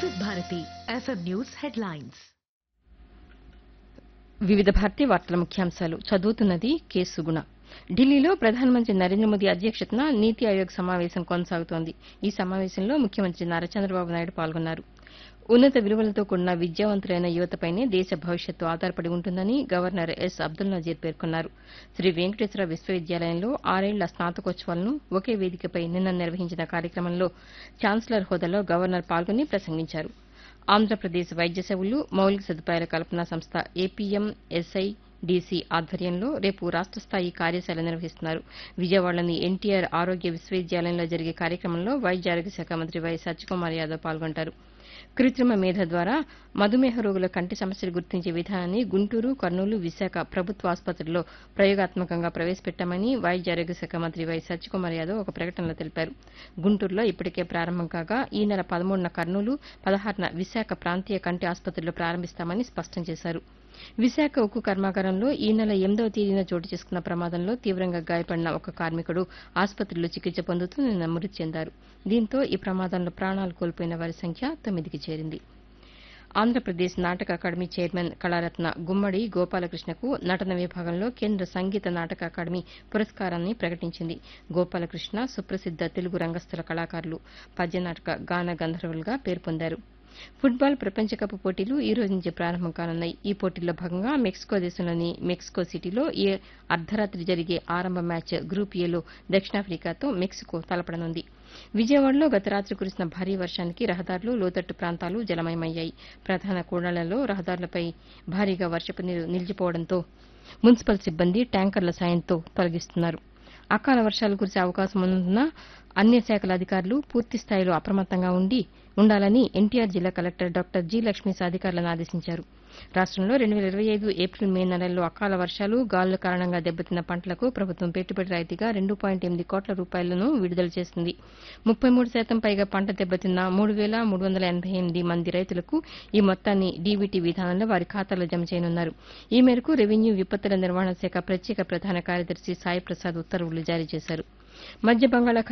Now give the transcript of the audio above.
వివిధ Bharati FM news headlines వివిధ భారతి వార్తల ముఖ్యాంశాలు చదువుతున్నది కె సుగుణ ఢిల్లీలో ప్రధానమంత్రి నరేంద్ర మోదీ అధ్యక్షతన నీతి ఆయోగ్ సమావేశం కొనసాగుతోంది ఈ సమావేశంలో ముఖ్యమంత్రి నారా చంద్రబాబు నాయుడు పాల్గొన్నారు ఉన్నత విలువలతో కూడిన విద్యావంతులైన యువతపైనే దేశ భవిష్యత్తు ఆధారపడి ఉంటుందని గవర్నర్ ఎస్ అబ్దుల్ నజీర్ పేర్కొన్నారు శ్రీ వెంకటేశ్వర విశ్వవిద్యాలయంలో ఆరేళ్ల స్నాతకోత్సవాలను ఒకే వేదికపై నిన్న నిర్వహించిన కార్యక్రమంలో ఛాన్సలర్ హోదాలో గవర్నర్ పాల్గొని ప్రసంగించారు ఆంధ్రప్రదేశ్ వైద్య సేవలు మౌలిక సదుపాయాల కల్పన సంస్థ ఏపీఎం ఎస్ఐ డీసీ ఆధ్వర్యంలో రేపు రాష్ట స్థాయి కార్యశాల నిర్వహిస్తున్నారు విజయవాడలోని ఎన్టీఆర్ ఆరోగ్య విశ్వవిద్యాలయంలో జరిగే కార్యక్రమంలో వైద్య ఆరోగ్య శాఖ మంత్రి వై సత్యకుమార్ యాదవ్ పాల్గొంటారు కృత్రిమ మేధ ద్వారా మధుమేహ రోగుల కంటి సమస్యలు గుర్తించే విధానాన్ని గుంటూరు కర్నూలు విశాఖ ప్రభుత్వ ఆసుపత్రుల్లో ప్రయోగాత్మకంగా ప్రవేశపెట్టామని వైద్య ఆరోగ్య శాఖ మంత్రి వై సత్యకుమార్ యాదవ్ ఒక ప్రకటనలో తెలిపారు గుంటూరులో ఇప్పటికే ప్రారంభం కాగా ఈ నెల పదమూడున కర్నూలు పదహారున విశాఖ ప్రాంతీయ కంటి ఆసుపత్రిలో ప్రారంభిస్తామని స్పష్టం చేశారు విశాఖ ఉక్కు కర్మాగారంలో ఈ నెల ఎనిమిదవ తేదీన చోటు చేసుకున్న ప్రమాదంలో తీవ్రంగా గాయపడిన ఒక కార్మికుడు ఆసుపత్రిలో చికిత్స పొందుతూ నిన్న మృతి చెందారు దీంతో ఈ ప్రమాదంలో ప్రాణాలు కోల్పోయిన వారి సంఖ్య తొమ్మిదికి చేరింది ఆంధ్రప్రదేశ్ నాటక అకాడమీ చైర్మన్ కళారత్న గుమ్మడి గోపాలకృష్ణకు నటన విభాగంలో కేంద్ర సంగీత నాటక అకాడమీ పురస్కారాన్ని ప్రకటించింది గోపాలకృష్ణ సుప్రసిద్ద తెలుగు రంగస్థల కళాకారులు పద్యనాటక గాన గంధర్వులుగా పేరు పొందారు ఫుట్బాల్ ప్రపంచ కప్ పోటీలు ఈ రోజు నుంచి ప్రారంభం కానున్నాయి ఈ పోటీల్లో భాగంగా మెక్సికో దేశంలోని మెక్సికో సిటీలో ఈ అర్ధరాత్రి జరిగే ఆరంభ మ్యాచ్ గ్రూప్ ఏలో దక్షిణాఫ్రికాతో మెక్సికో తలపడనుంది విజయవాడలో గత రాత్రి కురిసిన భారీ వర్షానికి రహదారులు లోతట్టు ప్రాంతాలు జలమయమయ్యాయి ప్రధాన కూడళ్లలో రహదారులపై భారీగా వర్షపు నీరు నిలిచిపోవడంతో మున్సిపల్ సిబ్బంది ట్యాంకర్ల సాయంతో తొలగిస్తున్నారు అకాల వర్షాలు కురిసే అవకాశం ఉన్నందున అన్ని శాఖల అధికారులు పూర్తి స్థాయిలో అప్రమత్తంగా ఉండి ఉండాలని ఎన్టీఆర్ జిల్లా కలెక్టర్ డాక్టర్ జి లక్ష్మీస్ అధికారులను ఆదేశించారు రాష్టంలో రెండు వేల ఇరవై ఐదు ఏప్రిల్ మే నెలల్లో అకాల వర్షాలు గాలుల కారణంగా దెబ్బతిన్న పంటలకు ప్రభుత్వం పెట్టుబడి రాయితీగా రెండు పాయింట్ ఎనిమిది కోట్ల రూపాయలను విడుదల చేసింది ముప్పై మూడు శాతం పైగా పంట దెబ్బతిన్న మూడు వేల మూడు వందల ఎనభై ఎనిమిది మంది రైతులకు ఈ మొత్తాన్ని డీబీటీ విధానంలో వారి ఖాతాలో జమ చేయనున్నారు ఈ మేరకు రెవెన్యూ విపత్తుల నిర్వహణ శాఖ ప్రత్యేక ప్రధాన కార్యదర్శి సాయి ప్రసాద్ ఉత్తర్వులు జారీ చేశారు మధ్య బంగాళాఖాతం